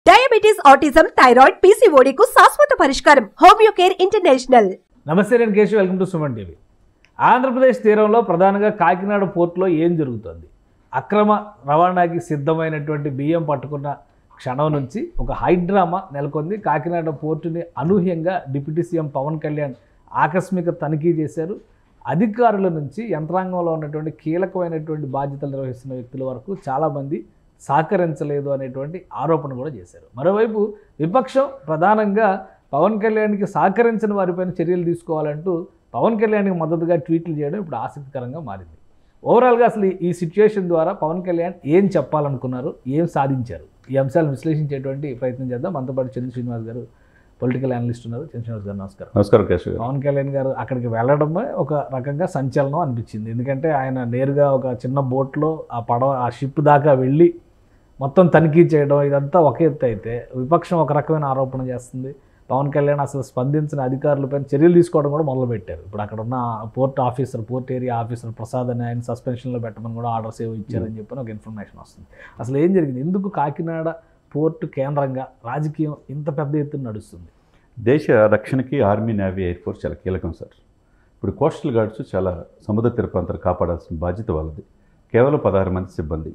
Diabetes autism thyroid పీసీఓడికు శాశ్వత పరిష్కారం homeo care international నమస్తే నేను Keshav welcome to Suman TV Andhra Pradesh తీరంలో ప్రధానంగా కాకినాడ పోర్టులో ఏం జరుగుతుంది అక్రమ రవాణాకి సిద్ధమైనటువంటి బియ్యం పట్టుకున్న క్షణం నుంచి ఒక హైడ్రామా నెలకొంది కాకినాడ పోర్టుని అనూహ్యంగా డిప్యూటీ సీఎం పవన్ కళ్యాణ్ ఆకస్మిక తనిఖీ చేశారు అధికారుల నుంచి యంత్రాంగంలో ఉన్నటువంటి కీలకమైనటువంటి బాధ్యతలు నిర్వహిస్తున్న వ్యక్తుల వరకు చాలామంది సహకరించలేదు అనేటువంటి ఆరోపణ కూడా చేశారు మరోవైపు విపక్షం ప్రధానంగా పవన్ కళ్యాణ్కి సహకరించిన వారిపైన చర్యలు తీసుకోవాలంటూ పవన్ కళ్యాణ్కి మద్దతుగా ట్వీట్లు చేయడం ఇప్పుడు ఆసక్తికరంగా మారింది ఓవరాల్గా అసలు ఈ- ఈ సిచ్యుయేషన్ ద్వారా పవన్ కళ్యాణ్ ఏం చెప్పాలనుకున్నారు ఏం సాధించారు ఈ అంశాలను విశ్లేషించేటువంటి ప్రయత్నం చేద్దాం మనతో పాటు చంద్ర శ్రీనివాస్ గారు పొలిటికల్ అనలిస్ట్ ఉన్నారు చంద్ర శ్రీనివాస్ గారు నమస్కారం నమస్కారం కేశవ్ గారు పవన్ కళ్యాణ్ గారు అక్కడికి వెళ్ళడమే ఒక రకంగా సంచలనం అనిపించింది ఎందుకంటే ఆయన నేరుగా ఒక చిన్న బోట్లో ఆ పడవ ఆ షిప్ దాకా వెళ్ళి మొత్తం తనిఖీ చేయడం ఇదంతా ఒక ఎత్తు అయితే విపక్షం ఒక రకమైన ఆరోపణ చేస్తుంది పవన్ కళ్యాణ్ అసలు స్పందించిన అధికారులపైన చర్యలు తీసుకోవడం కూడా మొదలుపెట్టారు ఇప్పుడు అక్కడ ఉన్న port officer port area officer Prasad అని ఆయన సస్పెన్షన్లో పెట్టమని కూడా ఆర్డర్స్ ఏవో ఇచ్చారని చెప్పి ఒక ఇన్ఫర్మేషన్ వస్తుంది అసలు ఏం జరిగింది ఎందుకు కాకినాడ పోర్టు కేంద్రంగా రాజకీయం ఇంత పెద్ద ఎత్తున నడుస్తుంది దేశ రక్షణకి ఆర్మీ నేవీ ఎయిర్ ఫోర్స్ చాలా కీలకం సార్ ఇప్పుడు కోస్టల్ గార్డ్స్ చాలా సముద్ర తీర ప్రాంతాలు కాపాడాల్సిన బాధ్యత వాళ్ళది కేవలం పదహారు మంది సిబ్బంది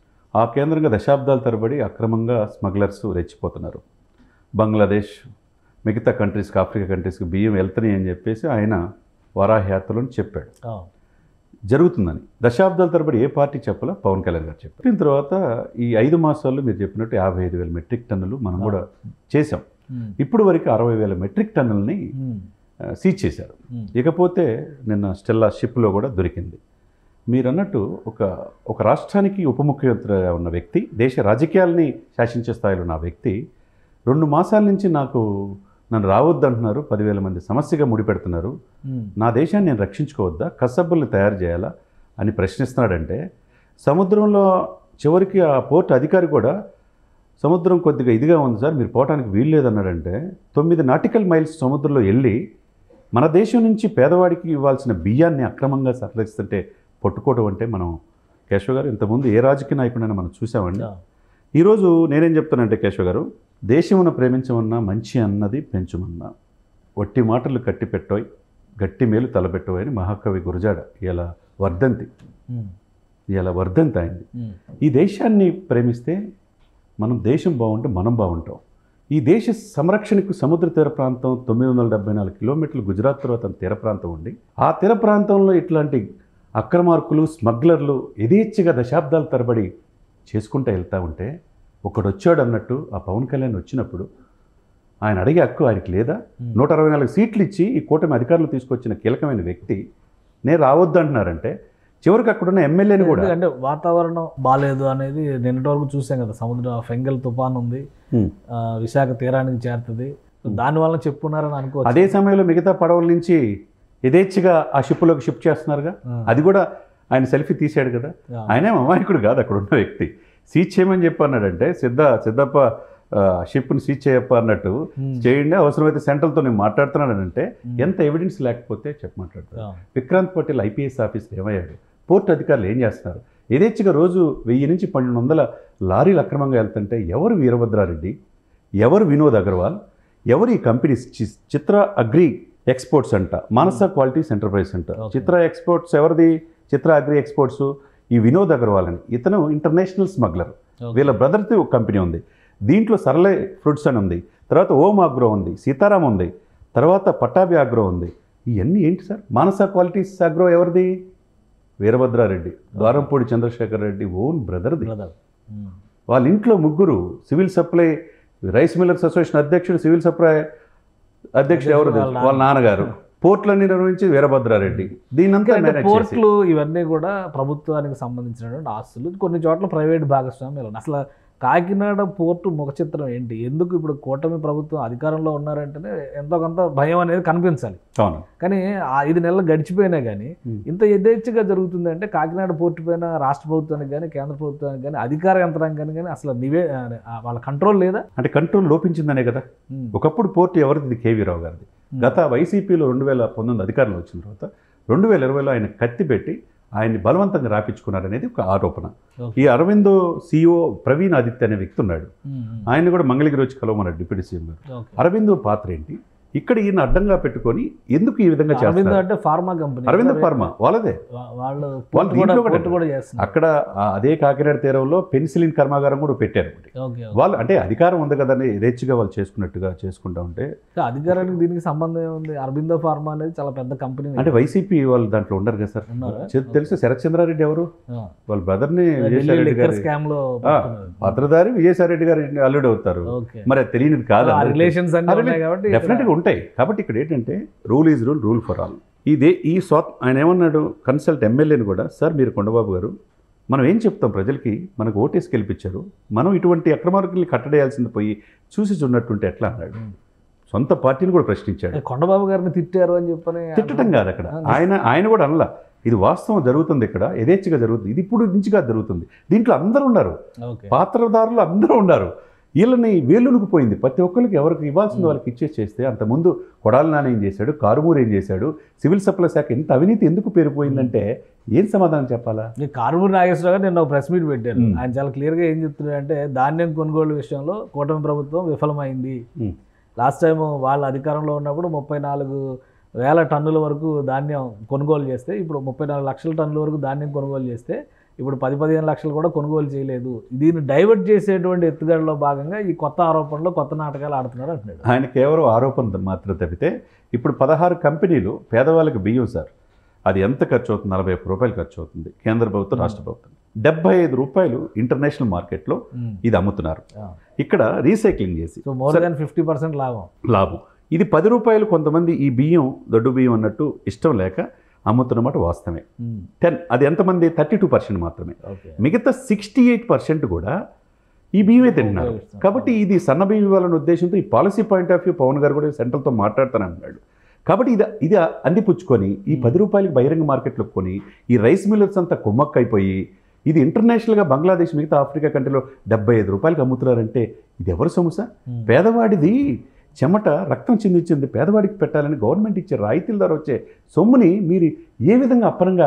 ఆ కేంద్రంగా దశాబ్దాల తరబడి అక్రమంగా స్మగ్లర్స్ రెచ్చిపోతున్నారు బంగ్లాదేశ్ మిగతా కంట్రీస్కి ఆఫ్రికా కంట్రీస్కి బియ్యం వెళ్తున్నాయి అని చెప్పేసి ఆయన వరాహయాత్రలో చెప్పాడు జరుగుతుందని దశాబ్దాల తరబడి ఏ పార్టీ చెప్పాలో పవన్ కళ్యాణ్ గారు చెప్పారు చెప్పిన తర్వాత ఈ ఐదు మాసాల్లో మీరు చెప్పినట్టు యాభై ఐదు వేల మెట్రిక్ టన్నులు మనం కూడా చేసాం ఉమ్. ఇప్పుడు వరకు అరవై వేల మెట్రిక్ టన్నుల్ని ఉమ్. ఆ, సీజ్ చేశారు ఉమ్. ఇకపోతే నిన్న స్టెల్లా షిప్లో కూడా దొరికింది మీరు అన్నట్టు ఒక ఒక రాష్ట్రానికి ఉప ముఖ్యమంత్రిగా ఉన్న వ్యక్తి దేశ రాజకీయాల్ని శాసించే స్థాయిలో ఉన్న ఆ వ్యక్తి రెండు మాసాల నుంచి నాకు నన్ను రావద్దు అంటున్నారు పదివేల మంది సమస్యగా ముడిపెడుతున్నారు ఉమ్. నా దేశాన్ని నేను రక్షించుకోవద్దా కసబ్బుల్ని తయారు చేయాలా అని ప్రశ్నిస్తున్నాడంటే సముద్రంలో చివరికి ఆ పోర్ట్ అధికారి కూడా సముద్రం కొద్దిగా ఇదిగా ఉంది సార్ మీరు పోవటానికి వీలు లేదన్నాడంటే తొమ్మిది నాటికల్ మైల్స్ సముద్రంలో వెళ్ళి మన దేశం నుంచి పేదవాడికి ఇవ్వాల్సిన బియ్యాన్ని అక్రమంగా సరలిస్తుంటే పట్టుకోవడం అంటే మనం కేశవ్ గారు ఇంతకుముందు ఏ రాజకీయ నాయకుడైనా మనం చూసామండి ఆ. ఈరోజు నేనేం చెప్తానంటే కేశవ్ గారు దేశమును ప్రేమించమన్నా మంచి అన్నది పెంచుమన్నా వట్టి మాటలు కట్టి పెట్టోయ్ గట్టి మేలు తలపెట్టోయ్ అని మహాకవి గురజాడ ఇలా వర్ధంతి ఉమ్. ఇలా వర్ధంతి అయింది ఉమ్. ఈ దేశాన్ని ప్రేమిస్తే మనం దేశం బాగుంటే మనం బాగుంటాం ఈ దేశ సంరక్షణకు సముద్ర తీర ప్రాంతం తొమ్మిది వందల డెబ్బై నాలుగు కిలోమీటర్లు గుజరాత్ తర్వాత తీర ప్రాంతం ఉండి ఆ తీర ప్రాంతంలో ఇట్లాంటి అక్రమార్కులు స్మగ్లర్లు యథేచ్ఛగా దశాబ్దాల తరబడి చేసుకుంటూ వెళ్తూ ఉంటే ఒకడు వచ్చాడు అన్నట్టు ఆ పవన్ కళ్యాణ్ వచ్చినప్పుడు ఆయన అడిగే హక్కు ఆయనకి లేదా Hmm. నూట అరవై నాలుగు సీట్లు ఇచ్చి ఈ కూటమి అధికారులు తీసుకొచ్చిన కీలకమైన వ్యక్తి నేను రావద్దు అంటున్నారంటే చివరికి అక్కడున్న ఎమ్మెల్యేని కూడా ఎందుకంటే వాతావరణం బాగాలేదు అనేది నిన్నటి వరకు చూసాం కదా సముద్ర ఫెంగల్ తుఫాన్ ఉంది Hmm. ఆ, విశాఖ తీరానికి చేరుతుంది దానివల్ల చెప్పుకున్నారని అనుకోవచ్చు అదే సమయంలో మిగతా పడవల నుంచి యథేచ్ఛగా ఆ షిప్లోకి షిఫ్ట్ చేస్తున్నారుగా ఆ. అది కూడా ఆయన సెల్ఫీ తీశాడు కదా ఆ. ఆయనేం అమాయకుడు కాదు అక్కడ ఉన్న వ్యక్తి సీజ్ చేయమని చెప్పి అన్నాడంటే సిద్ధ సిద్ధప్ప ఆ, షిప్ని సీజ్ చేయప్ప అన్నట్టు Hmm. చేయండి అవసరమైతే సెంట్రల్తో నేను మాట్లాడుతున్నానంటే Hmm. ఎంత ఎవిడెన్స్ లేకపోతే చెప్ప మాట్లాడతారు ఆ. విక్రాంత్ పటేల్ ఐపీఎస్ ఆఫీసర్ ఏమయ్యాడు పోర్టు అధికారులు ఏం చేస్తున్నారు యథేచ్ఛగా రోజు వెయ్యి నుంచి పన్నెండు వందల లారీలు అక్రమంగా వెళ్తుంటే ఎవరు వీరభద్రారెడ్డి ఎవరు వినోద్ అగర్వాల్ ఎవరు ఈ కంపెనీ చి- చిత్ర అగ్రి ఎక్స్పోర్ట్స్ అంట మానస క్వాలిటీస్ ఎంటర్ప్రైజ్ అంట Okay. చిత్ర ఎక్స్పోర్ట్స్ ఎవరిది చిత్ర అగ్రి ఎక్స్పోర్ట్స్ ఈ వినోద్ అగర్వాల్ అని ఇతను ఇంటర్నేషనల్ స్మగ్లర్ Okay. వీళ్ళ బ్రదర్ది ఒక కంపెనీ ఉంది దీంట్లో సరళే ఫ్రూట్స్ అని ఉంది తర్వాత ఓం ఆగ్రో ఉంది సీతారాం ఉంది తర్వాత పట్టాభి ఆగ్రో ఉంది ఇవన్నీ ఏంటి సార్ మానస క్వాలిటీస్ ఆగ్రో ఎవరిది వీరభద్రారెడ్డి ద్వారంపూడి చంద్రశేఖర్ రెడ్డి ఓన్ బ్రదర్ది బ్రదర్ ఉమ్. వాళ్ళ ఇంట్లో ముగ్గురు civil supply rice millers association అధ్యక్షుడు సివిల్ సప్లై అధ్యక్షుడు ఎవరు వాళ్ళ వాళ్ళ నాన్నగారు పోర్ట్లన్నీ నిర్వహించి వీరభద్రారెడ్డి దీనంతా అంటే మేనేజ్ చేసి పోర్ట్లు ఇవన్నీ కూడా ప్రభుత్వానికి సంబంధించినటువంటి ఆస్తులు కొన్ని చోట్ల ప్రైవేట్ భాగస్వామ్యాలు ఉన్నాయి. అసలు కాకినాడ పోర్టు ముఖ చిత్రం ఏంటి ఎందుకు ఇప్పుడు కూటమి ప్రభుత్వం అధికారంలో ఉన్నారంటేనే ఎంతో కొంత భయం అనేది కనిపించాలి అవును కానీ ఆ ఐదు నెలలు గడిచిపోయినా కానీ Hmm. ఇంత యథేచ్ఛగా జరుగుతుందంటే కాకినాడ పోర్టు పైన రాష్ట్ర ప్రభుత్వానికి కానీ కేంద్ర ప్రభుత్వానికి కానీ అధికార యంత్రాంగానికి కానీ అసలు నివే ఆ, వాళ్ళ కంట్రోల్ లేదా అంటే కంట్రోల్ లోపించిందనే కదా Hmm. ఒకప్పుడు పోర్టు ఎవరిది ఇది కేవీ రావు గారిది గత వైసీపీలో రెండు వేల పంతొమ్మిది అధికారంలో వచ్చిన తర్వాత రెండు వేల ఇరవైలో ఆయన కత్తి పెట్టి ఆయన్ని బలవంతంగా రాపించుకున్నారనేది ఒక ఆరోపణ Okay. ఈ అరవిందో సిఇఓ ప్రవీణ్ ఆదిత్య అనే వ్యక్తి ఉన్నాడు ఉమ్, ఉమ్. ఆయన కూడా మంగళగిరి వచ్చి కలవమన్నాడు డిప్యూటీ సీఎం గారు ఓకే. అరవిందో పాత్ర ఏంటి ఇక్కడ ఈయన అడ్డంగా పెట్టుకొని ఎందుకు ఈ విధంగా అరవింద్ చేస్తారు అంటే ఫార్మా కంపెనీ అరవింద ఫార్మా వాళ్ళదే వా- వాళ్ళు వాళ్ళు పోర్ట్ కూడా దీంట్లో కూడా పోర్ట్ కూడా చేస్తున్నారు అక్కడ ఆ అదే కాకినాడ తీరంలో పెన్సిలిన్ కర్మాగారం కూడా పెట్టారు ఒకటి. Okay okay. వాళ్ళు అంటే అధికారం ఉంది కదని యథేచ్ఛగా వాళ్ళు చేసుకున్నట్టుగా చేసుకుంటా ఉంటే సో అధికారానికి దీనికి సంబంధం ఏముంది అరబిందో ఫార్మా అనేది చాలా పెద్ద కంపెనీ అంటే వైసీపీ వాళ్ళు దాంట్లో ఉండరు కదా సార్ ఉన్నారా? చె- తెలుసు శరత్ చంద్రారెడ్డి ఎవరు ఆ. వాళ్ళ బ్రదర్ని ఢిల్లీ విజయసాయి రెడ్డి లిక్కర్ గారి స్కామ్ లో ఆ, పట్టుకున్నారు. భద్రదారి విజయసాయి రెడ్డి గారి అల్లుడు అవుతారు ఓకే మరి అది తెలియనిది కాదు ఆ రిలేషన్స్ అన్ని ఆ ఉన్నాయి కాబట్టి డెఫినెట్గా ఉంటాయి కాబట్టి ఇక్కడ ఏంటంటే rule is rule rule for all ఇదే ఈ స్వాత్ ఆయన ఏమన్నాడు కన్సల్ట్ ఎమ్మెల్యేని కూడా సార్ మీరు కొండబాబు గారు మనం ఏం చెప్తాం ప్రజలకి మనకు ఓటేసి గెలిపించారు మనం ఇటువంటి అక్రమార్కుల్ని కట్టడేయాల్సింది పోయి చూసి చూడనట్టుంటే ఎట్లా అన్నాడు సొంత పార్టీని కూడా ప్రశ్నించాడు అంటే కొండబాబు గారిని తిట్టారు అని చెప్పని తిట్టడం కాదు అక్కడ ఆయన ఆయన కూడా అనలా ఇది వాస్తవం జరుగుతుంది ఇక్కడ యథేచ్ఛగా జరుగుతుంది ఇది ఇప్పుడు నుంచి కాదు జరుగుతుంది దీంట్లో అందరూ ఉన్నారు ఓకే పాత్రదారులు అందరూ ఉన్నారు వీళ్ళని వేలునుకుపోయింది ప్రతి ఒక్కరికి ఎవరికి ఇవ్వాల్సింది వాళ్ళకి ఇచ్చేసి చేస్తే అంతకుముందు కొడాలి నాన్న ఏం చేశాడు కారుమూరు ఏం చేశాడు సివిల్ సప్లై శాఖ ఇంత అవినీతి ఎందుకు పేరుపోయిందంటే ఏం సమాధానం చెప్పాలా ఈ కారుమూరి నాగేశ్వరరావు గారు నిన్న ఒక ప్రెస్ మీట్ పెట్టారు మ్మ్. ఆయన చాలా క్లియర్గా ఏం చెప్తున్నాడంటే ధాన్యం కొనుగోలు విషయంలో కూటమి ప్రభుత్వం విఫలమైంది మ్మ్. లాస్ట్ టైం వాళ్ళ అధికారంలో ఉన్నప్పుడు ముప్పై నాలుగు వేల టన్నుల వరకు ధాన్యం కొనుగోలు చేస్తే ఇప్పుడు ముప్పై నాలుగు లక్షల టన్నుల వరకు ధాన్యం కొనుగోలు చేస్తే ఇప్పుడు పది పదిహేను లక్షలు కూడా కొనుగోలు చేయలేదు దీన్ని డైవర్ట్ చేసేటువంటి ఎత్తుగడలో భాగంగా ఈ కొత్త ఆరోపణలు కొత్త నాటకాలు ఆడుతున్నారు అంటున్నాడు ఆయన కేవలం ఆరోపణ మాత్రం తప్పితే ఇప్పుడు పదహారు కంపెనీలు పేదవాళ్ళకి బియ్యం సార్ అది ఎంత ఖర్చు అవుతుంది నలభై ఒక్క రూపాయలు ఖర్చు అవుతుంది కేంద్ర ప్రభుత్వం రాష్ట్ర ప్రభుత్వం డెబ్బై ఐదు రూపాయలు ఇంటర్నేషనల్ మార్కెట్లో మ్మ్. ఇది అమ్ముతున్నారు ఇక్కడ రీసైక్లింగ్ చేసి so more than fifty percent లాభం లాభం ఇది పది రూపాయలు కొంతమంది ఈ బియ్యం దొడ్డు బియ్యం అన్నట్టు ఇష్టం లేక అమ్ముతున్నమాట వాస్తవమే మ్మ్. టెన్ అది ఎంతమంది థర్టీ టూ పర్సెంట్ మాత్రమే ఓకే మిగతా సిక్స్టీ ఎయిట్ పర్సెంట్ కూడా ఈ బియ్యమే తింటున్నారు ఉపయోగిస్తున్నారు. కాబట్టి ఇది సన్న బియ్యం ఇవ్వాలనే ఉద్దేశంతో ఈ policy point of view Pawan గారు కూడా సెంట్రల్తో మాట్లాడతానంటున్నాడు కాబట్టి ఇది ఇది అందిపుచ్చుకొని ఈ పది రూపాయలకి బహిరంగ మార్కెట్లో కొని ఈ రైస్ మిల్లర్స్ అంతా కుమ్మక్కైపోయి ఇది ఇంటర్నేషనల్గా బంగ్లాదేశ్ మిగతా ఆఫ్రికా కంట్రీలో డెబ్బై ఐదు రూపాయలకి అమ్ముతున్నారంటే ఇది ఎవరు సొమ్ముసా మ్మ్. పేదవాడిది చెమట రక్తం చిందించింది పేదవాడికి పెట్టాలని గవర్నమెంట్ ఇచ్చే రాయితీల ద్వారా వచ్చే సొమ్ముని మీరు ఏ విధంగా అప్పనంగా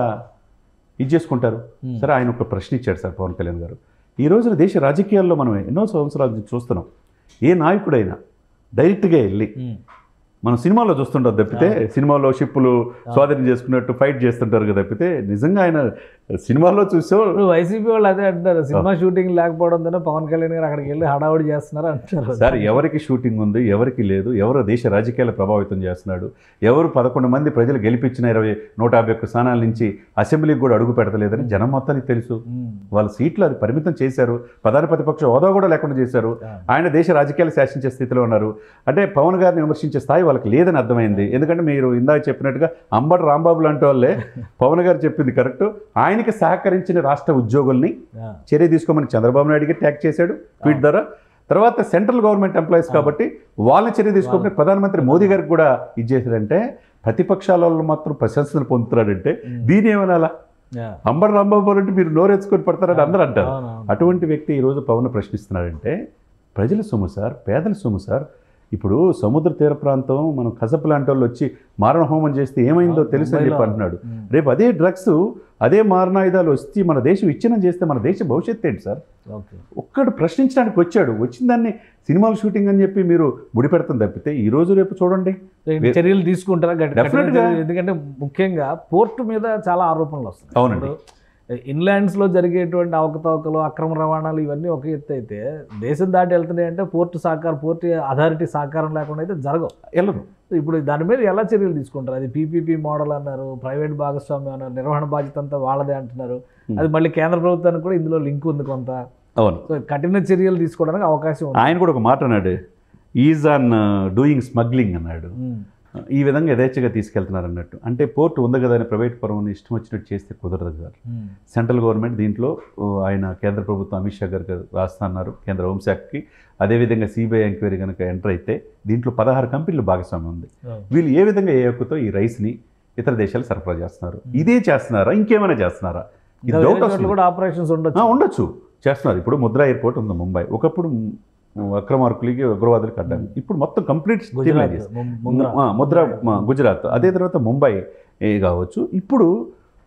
ఇది చేసుకుంటారు మ్మ్. సరే ఆయన ఒక ప్రశ్న ఇచ్చాడు సార్ పవన్ కళ్యాణ్ గారు ఈ రోజున దేశ రాజకీయాల్లో మనం ఎన్నో సంవత్సరాల నుంచి చూస్తున్నాం ఏ నాయకుడైనా డైరెక్ట్గా వెళ్ళి మ్మ్. మనం సినిమాలో చూస్తుంటాం తప్పితే సినిమాలో షిప్పులు స్వాధీనం చేసుకున్నట్టు ఫైట్ చేస్తుంటారు కదా తప్పితే నిజంగా ఆయన సినిమాలో చూసో ఇప్పుడు వైసీపీ వాళ్ళు అదే అంటారు సినిమా షూటింగ్ లేకపోవడంతోనే పవన్ కళ్యాణ్ గారు అక్కడికి వెళ్ళి హడావుడి చేస్తున్నారు అంటారు సార్ ఎవరికి షూటింగ్ ఉంది ఎవరికి లేదు ఎవరు దేశ రాజకీయాలు ప్రభావితం చేస్తున్నాడు ఎవరు పదకొండు మంది ప్రజలు గెలిపించిన ఇరవై నూట యాభై ఒక్క స్థానాల నుంచి అసెంబ్లీకి కూడా అడుగు పెడతలేదని జనం మొత్తానికి తెలుసు మ్మ్. వాళ్ళ సీట్లు అది పరిమితం చేశారు ప్రధాన ప్రతిపక్ష హోదా కూడా లేకుండా చేశారు ఆయన దేశ రాజకీయాలు శాసించే స్థితిలో ఉన్నారు అంటే పవన్ గారిని విమర్శించే స్థాయి వాళ్ళకి లేదని అర్థమైంది ఎందుకంటే మీరు ఇందాక చెప్పినట్టుగా అంబటి రాంబాబు లాంటి వాళ్ళే పవన్ గారు చెప్పింది కరెక్ట్ ఆయనకి సహకరించిన రాష్ట్ర ఉద్యోగుల్ని ఆ. చర్య తీసుకోమని చంద్రబాబు నాయుడుకి ట్యాగ్ చేశాడు ట్వీట్ ద్వారా తర్వాత సెంట్రల్ గవర్నమెంట్ ఎంప్లాయీస్ కాబట్టి వాళ్ళని చర్య తీసుకోమని ప్రధానమంత్రి మోదీ గారికి కూడా ఇది చేశాడంటే ప్రతిపక్షాల వాళ్ళు మాత్రం ప్రశంసలు పొందుతున్నాడంటే దీని ఏమనాలా యా. అంబటి రాంబాబు అంటే మీరు నోరెచ్చుకొని పడతారని అందరూ అంటారు అవునవును. అటువంటి వ్యక్తి ఈరోజు పవన్ ప్రశ్నిస్తున్నాడంటే ప్రజల సొమ్ము సార్ పేదల సొమ్ము సార్ ఇప్పుడు సముద్ర తీర ప్రాంతం మనం కసపు లాంటి వాళ్ళు వచ్చి మారణ హోమం చేస్తే ఏమైందో తెలుసు అని చెప్పి ముంబైలో. అంటున్నాడు మ్మ్. రేపు అదే డ్రగ్స్ అదే మారణాయుధాలు వచ్చి మన దేశం విచ్ఛిన్నం చేస్తే మన దేశ భవిష్యత్తు ఏంటి సార్ ఓకే ఒక్కడు ప్రశ్నించడానికి వచ్చాడు వచ్చిన దాన్ని సినిమాల షూటింగ్ అని చెప్పి మీరు ముడిపెడతాం తప్పితే ఈ రోజు రేపు చూడండి ఏంటి చర్యలు తీసుకుంటారా గట్టి- కఠిన Definitely గా. చర్యలు? ఎందుకంటే ముఖ్యంగా పోర్టు మీద చాలా ఆరోపణలు వస్తున్నాయి అవునండి. ఇన్లాండ్స్ లో జరిగేటువంటి అవకతవకలు అక్రమ రవాణాలు ఇవన్నీ ఒక ఎత్తు అయితే దేశం దాటి వెళ్తున్నాయి అంటే పోర్టు సహకారం పోర్టు అథారిటీ సహకారం లేకుండా అయితే జరగవు వెళ్ళరు సో ఇప్పుడు దాని మీద ఎలా చర్యలు తీసుకుంటారు అది పీపీపీ మోడల్ అన్నారు ప్రైవేట్ భాగస్వామ్యం అన్నారు నిర్వహణ బాధ్యత అంతా వాళ్ళదే అంటున్నారు Hmm. అది మళ్ళీ కేంద్ర ప్రభుత్వానికి కూడా ఇందులో లింక్ ఉంది కొంత అవును సో కఠిన చర్యలు తీసుకోవడానికి అవకాశం ఉంది ఆయన కూడా ఒక మాట అన్నాడు ఈజ్ ఆన్ డూయింగ్ స్మగ్లింగ్ అన్నాడు ఉమ్. ఈ విధంగా యథేచ్ఛగా తీసుకెళ్తున్నారు అన్నట్టు అంటే పోర్టు ఉంది కదా అని ప్రైవేట్ పరమని ఇష్టం వచ్చినట్టు చేస్తే కుదరదు సార్ ఉమ్. సెంట్రల్ గవర్నమెంట్ దీంట్లో ఓ, ఆయన కేంద్ర ప్రభుత్వం అమిత్ షా గారు రాస్తున్నారు కేంద్ర హోంశాఖకి అదేవిధంగా సిబిఐ ఎంక్వైరీ కనుక ఎంటర్ అయితే దీంట్లో పదహారు కంపెనీలు భాగస్వామ్యం ఉంది వీళ్ళు ఏ విధంగా ఏ హక్కుతో ఈ రైస్ని ఇతర దేశాలు సరఫరా చేస్తున్నారు ఇదే చేస్తున్నారా ఇంకేమైనా చేస్తున్నారా ఇది ఇంకా డౌట్ వేరే చోట్ల వస్తుంది కూడా ఆపరేషన్స్ ఆ, ఉండొచ్చు ఉండొచ్చు చేస్తున్నారు ఇప్పుడు ముద్రా ఎయిర్పోర్ట్ ఉంది ముంబై ఒకప్పుడు మ్, అక్రమార్కులకి ఉగ్రవాదులకి అడ్డాను ఇప్పుడు మొత్తం కంప్లీట్ గుజరాత్ ము- ముంద్రా. ముద్ర గుజరాత్ అదే తర్వాత ముంబై ఏ కావచ్చు ఇప్పుడు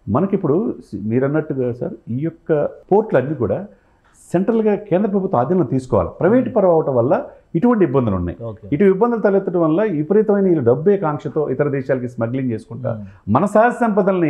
మనకిప్పుడు సి- మీరు అన్నట్టుగా సార్ ఈ యొక్క పోర్ట్లు అన్నీ కూడా సెంట్రల్గా కేంద్ర ప్రభుత్వం ఆధీనంలో తీసుకోవాలి ప్రైవేట్ పరం అవటం వల్ల ఇటువంటి ఇబ్బందులు ఉన్నాయి ఓకే ఇటు ఇబ్బందులు తలెత్తడం వల్ల విపరీతమైన వీళ్ళు డబ్బే కాంక్షతో ఇతర దేశాలకి స్మగ్లింగ్ చేసుకుంటా మన సహజ సంపదల్ని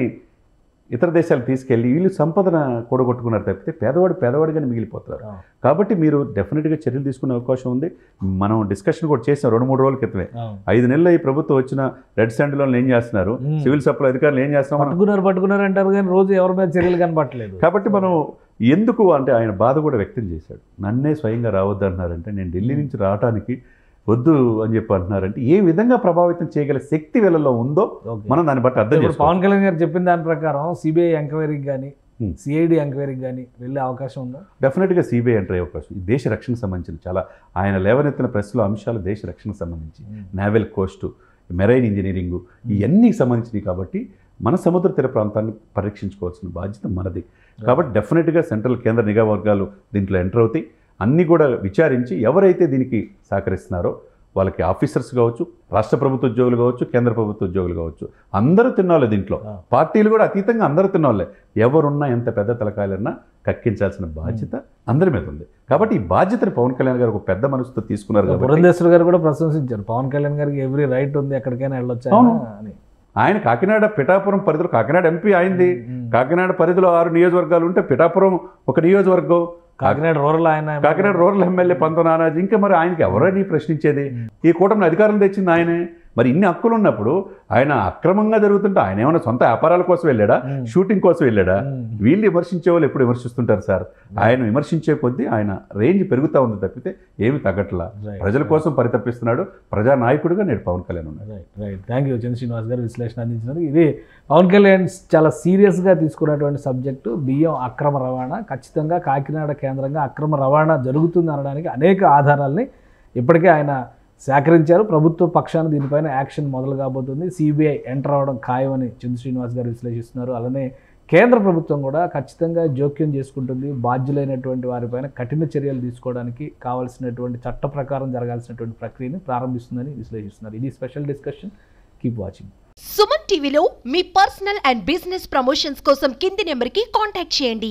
ఇతర దేశాలకు తీసుకెళ్ళి వీళ్ళు సంపదన కూడగొట్టుకున్నారు తప్పితే పేదవాడు పేదవాడిగానే మిగిలిపోతున్నారు ఆ. కాబట్టి మీరు డెఫినెట్గా చర్యలు తీసుకునే అవకాశం ఉంది మనం డిస్కషన్ కూడా చేసాం రెండు మూడు రోజుల క్రితమే అవును. ఐదు నెలలు ఈ ప్రభుత్వం వచ్చిన రెడ్ శాండ్లో ఏం చేస్తున్నారు మ్మ్. సివిల్ సప్లై అధికారులు ఏం చేస్తున్నారు మనం పట్టుకున్నారు పట్టుకున్నారు అంటారు కానీ రోజు ఎవరి మీద చర్యలు కనపట్లేదు కాబట్టి మనం ఎందుకు అంటే ఆయన బాధ కూడా వ్యక్తం చేశాడు నన్నే స్వయంగా రావద్దు అంటున్నారంటే నేను ఢిల్లీ నుంచి రావడానికి వద్దు అని చెప్పి అంటున్నారంటే ఏ విధంగా ప్రభావితం చేయగల శక్తి వీళ్ళలో ఉందో ఓకే. మనం దాన్ని బట్టి అర్థం ఇప్పుడు చేసుకోవాలి పవన్ కళ్యాణ్ గారు చెప్పిన దాని ప్రకారం సిబిఐ ఎంక్వైరీకి కానీ Hmm. సిఐడి ఎంక్వైరీకి కానీ వెళ్ళే అవకాశం ఉందా డెఫినెట్గా సిబిఐ ఎంటర్ అయ్యే అవకాశం ఈ దేశ రక్షణకు సంబంధించిన చాలా ఆయన లేవనెత్తిన ప్రశ్నలు అంశాలు దేశ రక్షణకు సంబంధించి నేవల్ కోస్టు మెరైన్ ఇంజనీరింగ్ ఇవన్నీ సంబంధించినవి కాబట్టి మన సముద్ర తీర ప్రాంతాన్ని పరీక్షించుకోవాల్సిన బాధ్యత మనది కాబట్టి డెఫినెట్గా సెంట్రల్ కేంద్ర నిఘా వర్గాలు దీంట్లో ఎంటర్ అవుతాయి అన్నీ కూడా విచారించి ఎవరైతే దీనికి సహకరిస్తున్నారో వాళ్ళకి ఆఫీసర్స్ కావచ్చు రాష్ట్ర ప్రభుత్వ ఉద్యోగులు కావచ్చు కేంద్ర ప్రభుత్వ ఉద్యోగులు కావచ్చు అందరూ తిన్నాళ్ళే దీంట్లో ఆ. పార్టీలు కూడా అతీతంగా అందరూ తిన్నాళ్ళే ఎవరున్నా ఎంత పెద్ద తలకాయలన్నా కక్కించాల్సిన బాధ్యత అందరి మీద ఉంది కాబట్టి ఈ బాధ్యతని పవన్ కళ్యాణ్ గారు ఒక పెద్ద మనసుతో తీసుకున్నారు కాబట్టి పురంధేశ్వర్ గారు కూడా ప్రశంసించారు పవన్ కళ్యాణ్ గారికి ఎవ్రీ రైట్ ఉంది ఎక్కడికైనా వెళ్ళొచ్చు అవును. అని ఆయన కాకినాడ పిఠాపురం పరిధిలో కాకినాడ ఎంపీ అయింది ఉమ్. కాకినాడ పరిధిలో ఆరు నియోజకవర్గాలు ఉంటే పిఠాపురం ఒక నియోజకవర్గం కాకినాడ రూరల్ ఆయన కాకినాడ రూరల్ ఎమ్మెల్యే పంత నానాజీ ఇంకా మరి ఆయనకి ఎవరని ప్రశ్నించేది ఈ కూటమిని అధికారం తెచ్చింది ఆయనే మరి ఇన్ని హక్కులు ఉన్నప్పుడు ఆయన అక్రమంగా జరుగుతుంటే ఆయన ఏమైనా సొంత వ్యాపారాల కోసం వెళ్ళాడా ఉమ్. షూటింగ్ కోసం వెళ్ళాడా ఉమ్. వీళ్ళు విమర్శించే వాళ్ళు ఎప్పుడు విమర్శిస్తుంటారు సార్ ఆయన విమర్శించే కొద్దీ ఆయన రేంజ్ పెరుగుతూ ఉంది తప్పితే ఏమి తగ్గట్లా Right. ప్రజల కోసం పరితపిస్తున్నాడు ప్రజానాయకుడిగా నేడు పవన్ కళ్యాణ్ ఉన్నాడు right right thank you Chandra Srinivas గారు విశ్లేషణ అందించినారు ఇది పవన్ కళ్యాణ్ చాలా సీరియస్గా తీసుకున్నటువంటి సబ్జెక్టు బియ్యం అక్రమ రవాణా ఖచ్చితంగా కాకినాడ కేంద్రంగా అక్రమ రవాణా జరుగుతుంది అనడానికి అనేక ఆధారాల్ని ఇప్పటికే ఆయన సేకరించారు ప్రభుత్వ పక్షాన దీనిపైన యాక్షన్ మొదలు కాబోతుంది సిబిఐ ఎంటర్ అవ్వడం ఖాయమని చంద్ర శ్రీనివాస్ గారు విశ్లేషిస్తున్నారు అలానే కేంద్ర ప్రభుత్వం కూడా ఖచ్చితంగా జోక్యం చేసుకుంటుంది బాధ్యులైనటువంటి వారిపైన కఠిన చర్యలు తీసుకోవడానికి కావాల్సినటువంటి చట్ట ప్రకారం జరగాల్సినటువంటి ప్రక్రియని ప్రారంభిస్తుందని విశ్లేషిస్తున్నారు ఇది special discussion keep watching Suman టీవీలో మీ పర్సనల్ అండ్ బిజినెస్ ప్రమోషన్స్ కోసం కింది నెంబర్కి కాంటాక్ట్ చేయండి